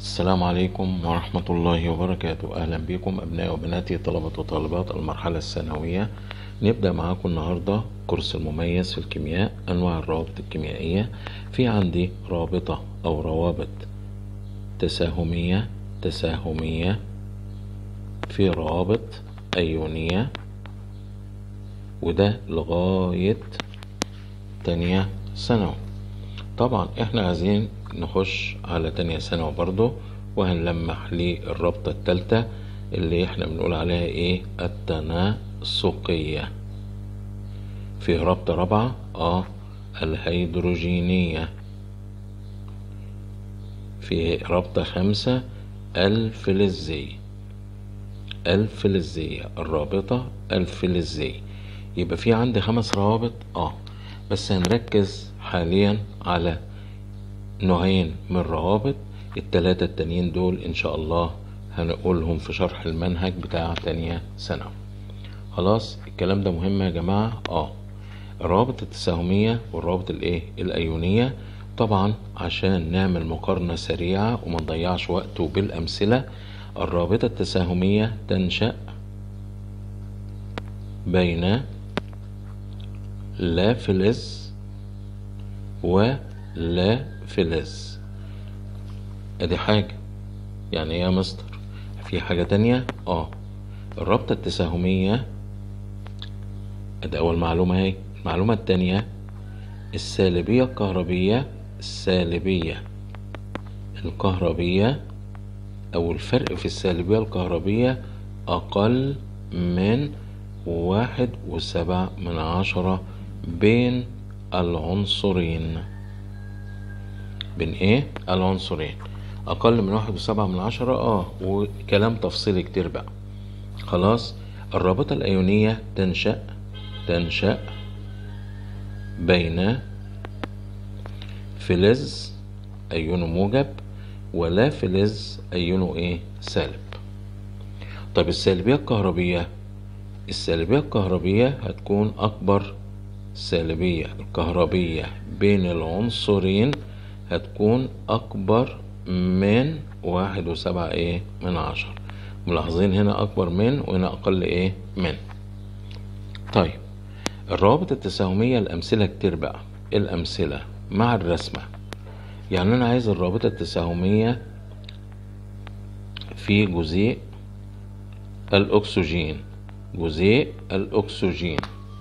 السلام عليكم ورحمة الله وبركاته أهلا بكم أبناء وبناتي طلبة وطالبات المرحلة الثانوية نبدأ معاكم النهاردة كورس المميز في الكيمياء أنواع الروابط الكيميائية في عندي رابطة أو روابط تساهمية تساهمية في روابط أيونية وده لغاية تانية ثانوي طبعا احنا عايزين نخش على تانية ثانوي برضو وهنلمح للرابطة التالتة اللي احنا بنقول عليها ايه التناسقية في رابطة رابعة اه الهيدروجينية في رابطة خمسة الفلزية الفلزية الرابطة الفلزية يبقى في عندي خمس روابط اه بس هنركز حاليا على نوعين من الروابط التلاتة التانيين دول ان شاء الله هنقولهم في شرح المنهج بتاع تانية ثانوي خلاص الكلام ده مهم يا جماعة اه الروابط التساهمية والروابط الايه الايونية طبعا عشان نعمل مقارنة سريعة وما نضيعش وقته بالامثلة الرابطة التساهمية تنشأ بين لا فلز ولا فلز ادي حاجة يعني ايه يا مستر في حاجة تانية اه الرابطة التساهمية ادي اول معلومة اهي المعلومة التانية السالبية الكهربية السالبية الكهربية او الفرق في السالبية الكهربية اقل من واحد وسبعة من عشرة بين العنصرين بين ايه العنصرين اقل من واحد وسبعة من عشرة اه وكلام تفصيلي كتير بقى خلاص الرابطة الايونية تنشأ تنشأ بين فلز ايونه موجب ولا فلز ايونه ايه سالب طب السالبية الكهربية السالبية الكهربية هتكون أكبر سالبية الكهربية بين العنصرين هتكون أكبر من واحد وسبعة إيه من عشر ملاحظين هنا أكبر من وهنا أقل إيه من طيب الروابط التساهمية الأمثلة كتير بقى الأمثلة مع الرسمة يعني أنا عايز الرابطة التساهمية في جزيء الأكسجين جزيء الأكسجين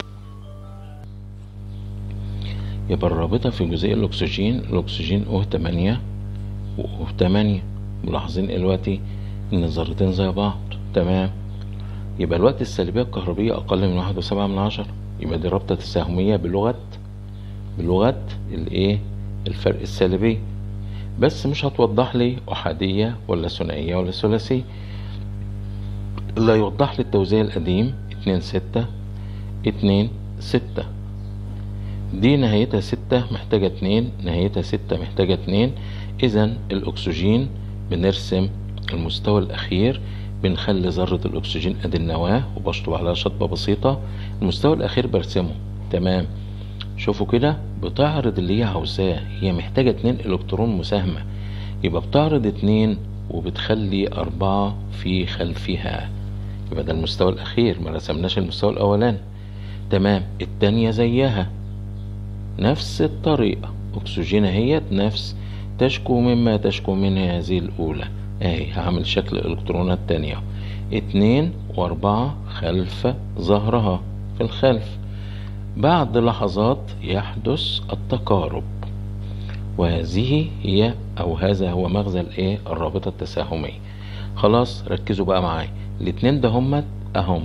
يبقى الرابطة في جزيء الأكسجين الأكسجين أه تمانية وأه تمانية ملاحظين دلوقتي إن الذرتين زي بعض تمام يبقى الوقت السالبية الكهربية أقل من واحد وسبعة من عشرة يبقى دي رابطة تساهمية بلغة بلغة الإيه الفرق السالبي بس مش هتوضح لي أحادية ولا ثنائية ولا ثلاثية اللي هيوضح لي التوزيع القديم اتنين ستة اتنين ستة دي نهايتها ستة محتاجة اتنين نهايتها ستة محتاجة اتنين اذا الاكسجين بنرسم المستوى الاخير بنخلي ذرة الاكسجين ادي النواة وبشطب عليها شطبة بسيطة المستوى الاخير برسمه تمام شوفوا كده بتعرض اللي هي عاوزاه هي محتاجة اتنين الكترون مساهمة يبقى بتعرض اتنين وبتخلي أربعة في خلفها يبقى ده المستوى الأخير ما رسمناش المستوى الأولاني تمام التانية زيها نفس الطريقة أكسجين اهيت نفس تشكو مما تشكو منه هذه الأولى أهي هعمل شكل الإلكترونات التانية اتنين وأربعة خلف ظهرها في الخلف بعد لحظات يحدث التقارب وهذه هي او هذا هو مغزى الايه الرابطه التساهميه خلاص ركزوا بقى معايا الاتنين ده هما اهم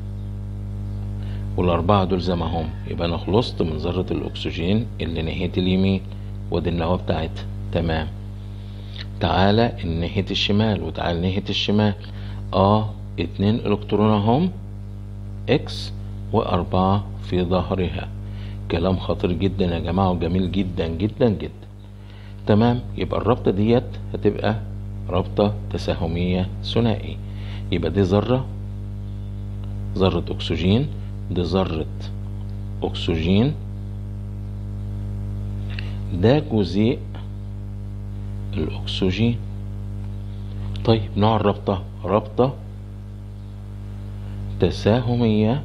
والاربعه دول زي ما هم يبقى انا خلصت من ذره الاكسجين اللي ناحيه اليمين ودي النواه بتاعتها تمام تعالى ناحيه الشمال وتعالى ناحيه الشمال اه اتنين الكترون اهم اكس واربعه في ظهرها كلام خطير جدا يا جماعه وجميل جدا جدا جدا تمام يبقى الرابطة ديت هتبقى رابطة تساهمية ثنائي يبقى دي ذرة ذرة أكسجين دي ذرة أكسجين ده جزيء الأكسجين طيب نوع الرابطة رابطة تساهمية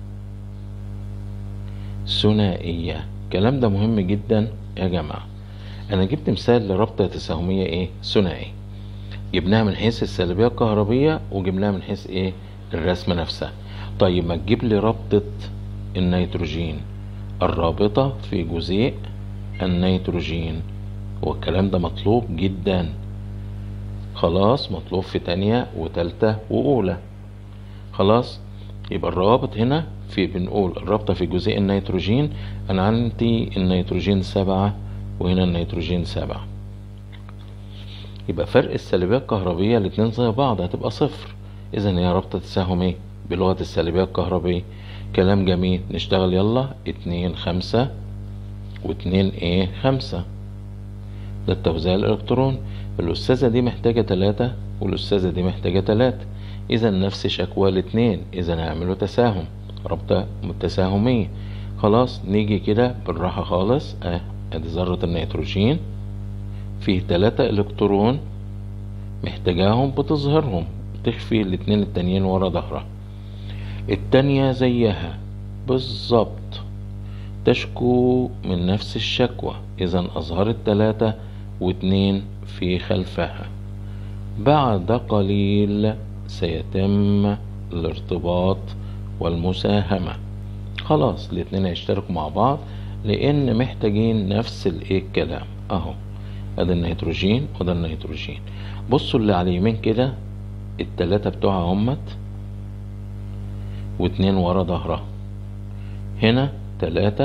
ثنائية الكلام ده مهم جدا يا جماعة انا جبت مثال لرابطة تساهمية ايه ثنائية جبناها من حيث السلبية الكهربية وجبناها من حيث ايه الرسمة نفسها طيب ما تجيب لي رابطة النيتروجين الرابطة في جزيء النيتروجين والكلام ده مطلوب جدا خلاص مطلوب في تانية وتالتة وأولى خلاص يبقى الروابط هنا في بنقول الرابطة في جزيء النيتروجين أنا عندي النيتروجين سبعة وهنا النيتروجين سبعة يبقى فرق السلبية الكهربية الاتنين زي بعض هتبقى صفر إذا هي رابطة تساهم ايه بلغة السلبية الكهربية كلام جميل نشتغل يلا اتنين خمسة واتنين ايه خمسة ده التوزيع الإلكترون الأستاذة دي محتاجة تلاتة والأستاذة دي محتاجة تلاتة إذا نفس شكوى الاتنين إذا هيعملوا تساهم رابطة متساهمية خلاص نيجي كده بالراحة خالص اه ادي ذرة النيتروجين فيه تلاتة إلكترون محتاجاهم بتظهرهم تخفي الاتنين التانيين ورا ظهرها التانية زيها بالظبط تشكو من نفس الشكوى إذا أظهرت تلاتة واتنين في خلفها بعد قليل سيتم الارتباط والمساهمة خلاص الاتنين هيشتركوا مع بعض لأن محتاجين نفس الايه الكلام أهو ادي النيتروجين وده النيتروجين بصوا اللي على اليمين كده التلاتة بتوعها همت واتنين ورا ظهرها هنا تلاتة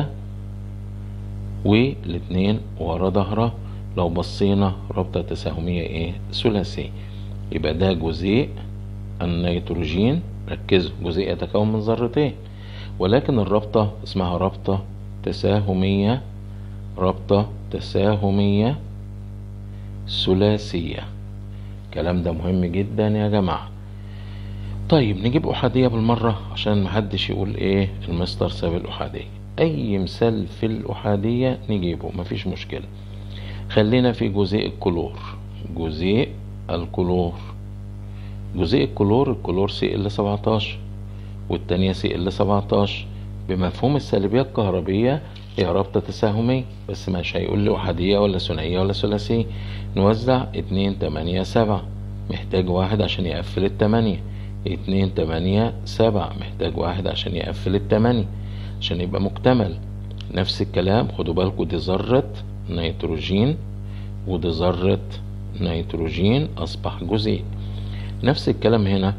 والاتنين ورا ظهرها لو بصينا رابطة تساهمية ايه ثلاثية يبقى ده جزيء النيتروجين ركزوا جزيء يتكون من ذرتين ولكن الرابطة اسمها رابطة تساهمية رابطة تساهمية ثلاثية الكلام ده مهم جدا يا جماعة طيب نجيب أحادية بالمرة عشان محدش يقول ايه المستر ساب الأحادية أي مثال في الأحادية نجيبه مفيش مشكلة خلينا في جزيء الكلور جزيء الكلور جزيء الكلور الكلور سي ال 17 والتانية سي ال 17 بمفهوم السلبية الكهربية هي رابطة تساهمية بس مش هيقول لي أحادية ولا ثنائية ولا ثلاثية نوزع اتنين تمانية سبعة محتاج واحد عشان يقفل التمانية اتنين تمانية سبعة محتاج واحد عشان يقفل التمانية عشان يبقى مكتمل نفس الكلام خدوا بالكوا دي ذرة نيتروجين ودي ذرة نيتروجين أصبح جزيء نفس الكلام هنا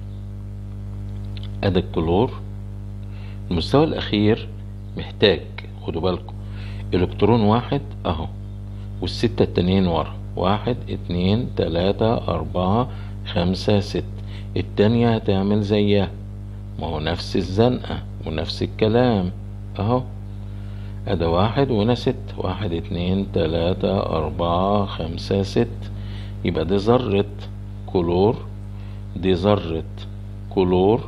ادي الكلور المستوى الاخير محتاج خدوا بالكم الكترون واحد اهو والستة التانيين ورا واحد اتنين تلاتة اربعة خمسة ست التانية هتعمل زيها ما هو نفس الزنقة ونفس الكلام اهو ادي واحد وهنا ست واحد اتنين تلاتة اربعة خمسة ست يبقى دي ذرة كلور دي ذرة كلور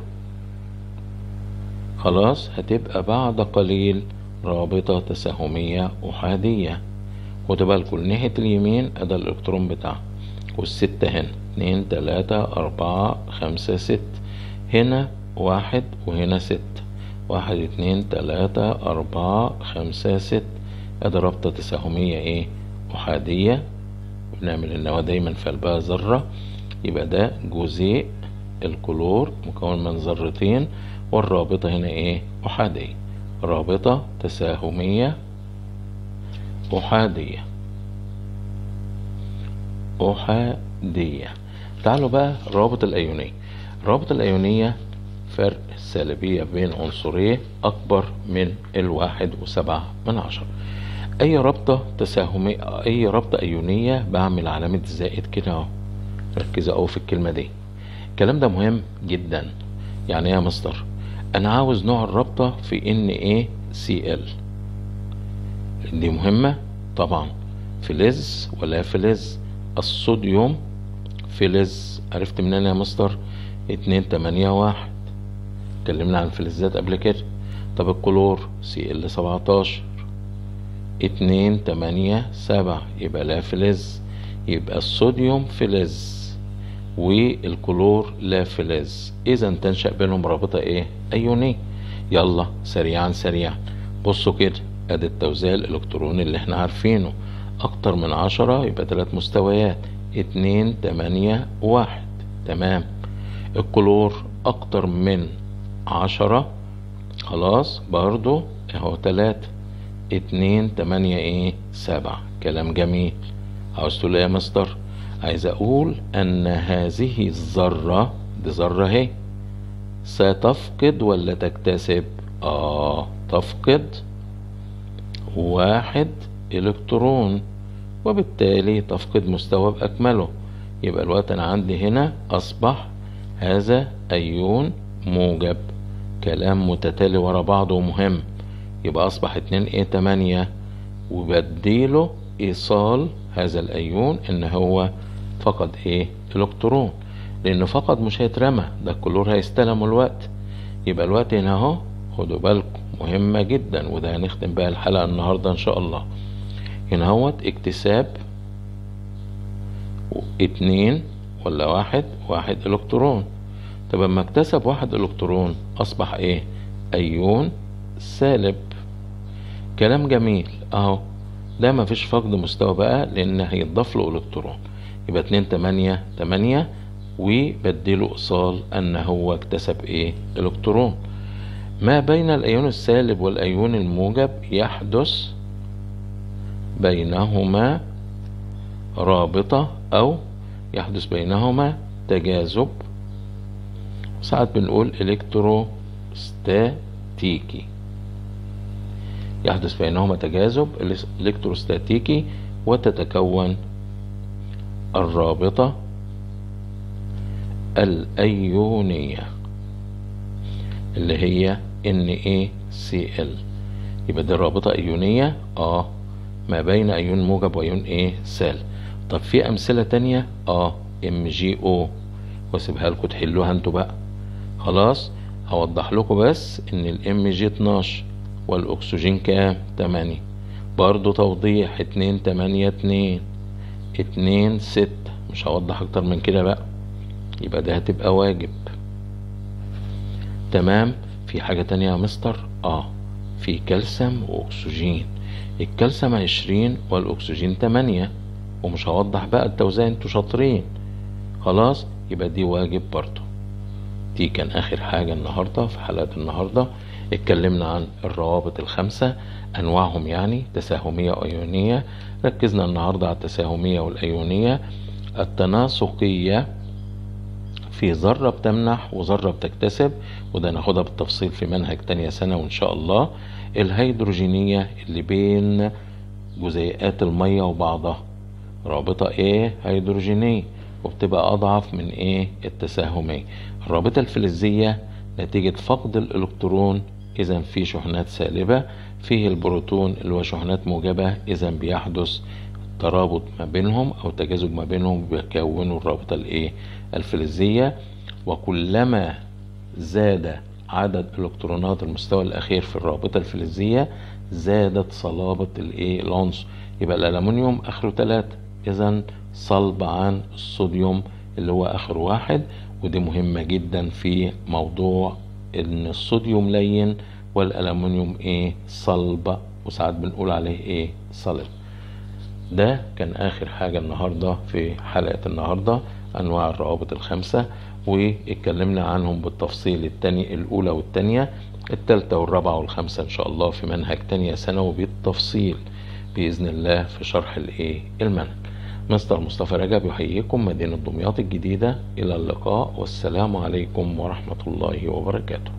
خلاص هتبقى بعد قليل رابطة تساهمية أحادية خدوا بالكم ناحية اليمين أدا الإلكترون بتاعها والستة هنا اتنين تلاتة أربعة خمسة ست هنا واحد وهنا ست واحد اتنين تلاتة أربعة خمسة ست أدا رابطة تساهمية ايه أحادية بنعمل النواة دايما في قلبها ذرة يبقى ده جزيء الكلور مكون من ذرتين والرابطة هنا ايه أحادية رابطة تساهمية أحادية أحادية تعالوا بقى الروابط الأيونية الروابط الأيونية فرق السالبية بين عنصرين أكبر من الواحد وسبعة من عشرة أي رابطة تساهمية أي رابطة أيونية بعمل علامة زائد كده أهو ركزوا أوي في الكلمة دي الكلام ده مهم جدا يعني ايه يا مستر انا عاوز نوع الرابطة في ان ايه سي ال دي مهمة طبعا فلز ولا فلز الصوديوم فلز عرفت منين يا مستر اتنين تمانية واحد اتكلمنا عن الفلزات قبل كده طب الكلور سي ال سبعتاشر اتنين تمانية سبعة يبقى لا فلز يبقى الصوديوم فلز والكلور لا فلز اذا تنشأ بينهم رابطة ايه ايونية يلا سريعا سريعا بصوا كده ادي التوزيع الالكتروني اللي احنا عارفينه اكتر من عشرة يبقى تلات مستويات اتنين تمانية واحد تمام الكلور اكتر من عشرة خلاص برضو اهو تلاتة اتنين تمانية ايه سبعة كلام جميل عاوز تقول ايه يا مستر عايز اقول ان هذه الذرة دي ذرة اهي ستفقد ولا تكتسب اه تفقد واحد الكترون وبالتالي تفقد مستوى باكمله يبقى الوقت انا عندي هنا اصبح هذا ايون موجب كلام متتالي ورا بعضه ومهم يبقى اصبح اتنين ايه تمانية وبديله ايصال هذا الايون ان هو فقد ايه الكترون لانه فقد مش هيترمى ده الكلور هيستلم الوقت يبقى الوقت هنا اهو خدوا بالكم مهمة جدا وده هنختم بقى الحلقة النهاردة ان شاء الله هنا اهوت اكتساب اتنين ولا واحد واحد الكترون طب اما اكتسب واحد الكترون اصبح ايه ايون سالب كلام جميل اهو ده مفيش فقد مستوى بقى لان هيتضاف له الكترون يبقى اتنين تمانية تمانية وبديله ايصال ان هو اكتسب ايه الكترون ما بين الايون السالب والايون الموجب يحدث بينهما رابطة او يحدث بينهما تجاذب ساعات بنقول الكتروستاتيكي يحدث بينهما تجاذب الكتروستاتيكي وتتكون الرابطة الأيونية اللي هي NaCl يبقى دي الرابطة أيونية اه ما بين أيون موجب وأيون ايه سالب طب في أمثلة تانية اه MgO واسيبها لكم تحلوها انتوا بقى خلاص هوضح لكم بس ان الام جي 12 والاكسجين كام 8 برضو توضيح 2 8 2 2 6 مش هوضح اكتر من كده بقى يبقى ده هتبقى واجب تمام في حاجة تانية يا مستر اه في كالسيوم واكسجين الكالسيوم 20 والاكسجين 8 ومش هوضح بقى التوزيع انتوا شاطرين خلاص يبقى دي واجب برضو دي كان اخر حاجة النهاردة في حلقة النهاردة اتكلمنا عن الروابط الخمسة انواعهم يعني تساهمية وايونية ركزنا النهاردة على التساهمية والايونية التناسقية في ذرة بتمنح وذرة بتكتسب وده ناخدها بالتفصيل في منهج تانية سنة وان شاء الله الهيدروجينية اللي بين جزيئات المية وبعضها رابطة ايه هيدروجينية وبتبقى اضعف من ايه التساهمية الرابطة الفلزية نتيجة فقد الالكترون اذا في شحنات سالبة فيه البروتون اللي هو شحنات موجبة اذا بيحدث ترابط ما بينهم او تجاذب ما بينهم بيكونوا الرابطة الايه الفلزية وكلما زاد عدد الكترونات المستوى الاخير في الرابطة الفلزية زادت صلابة الايه العنصر يبقى الالومنيوم اخره تلاتة اذا صلب عن الصوديوم اللي هو اخر واحد ودي مهمة جدا في موضوع ان الصوديوم لين والالومنيوم ايه صلب وساعات بنقول عليه ايه صلب ده كان اخر حاجة النهاردة في حلقة النهاردة انواع الروابط الخمسة واتكلمنا عنهم بالتفصيل التاني الاولى والتانية التالتة والرابعة والخامسة ان شاء الله في منهج تانية ثانوي بالتفصيل بإذن الله في شرح الايه المنهج مستر مصطفى رجب يحييكم مدينة دمياط الجديدة إلى اللقاء والسلام عليكم ورحمة الله وبركاته